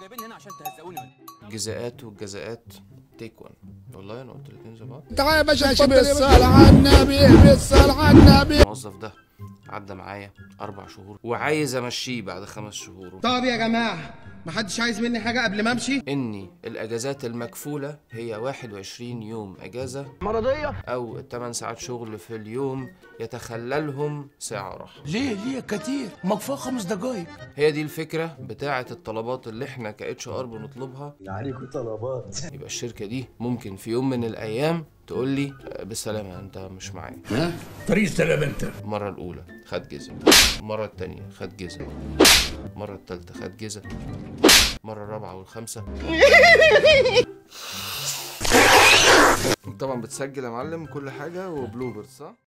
جايبيني هنا عشان تهزقوني ولا إيه؟ الجزاءات والجزاءات تيك وان والله انا قلت الاثنين زي بعض تعالى يا باشا عشان بالصلاة على النبي بالصلاة على النبي الموظف ده عدى معايا اربع شهور وعايز امشيه بعد خمس شهور طب يا جماعة محدش عايز مني حاجة قبل ما امشي اني الاجازات المكفوله هي 21 يوم اجازه مرضية او 8 ساعات شغل في اليوم يتخللهم ساعه راحه ليه ليه كتير ما كفايه خمس دقايق هي دي الفكره بتاعه الطلبات اللي احنا ك اتش ار بنطلبها عليكم طلبات يبقى الشركه دي ممكن في يوم من الايام تقول لي آه، بالسلامه انت مش معايا ها طريق سلام انت المره الاولى خد جزء المره الثانيه خد جزء المره الثالثه خد جزء المره الرابعه والخامسه طبعا بتسجل يا معلم كل حاجه وبلوبر صح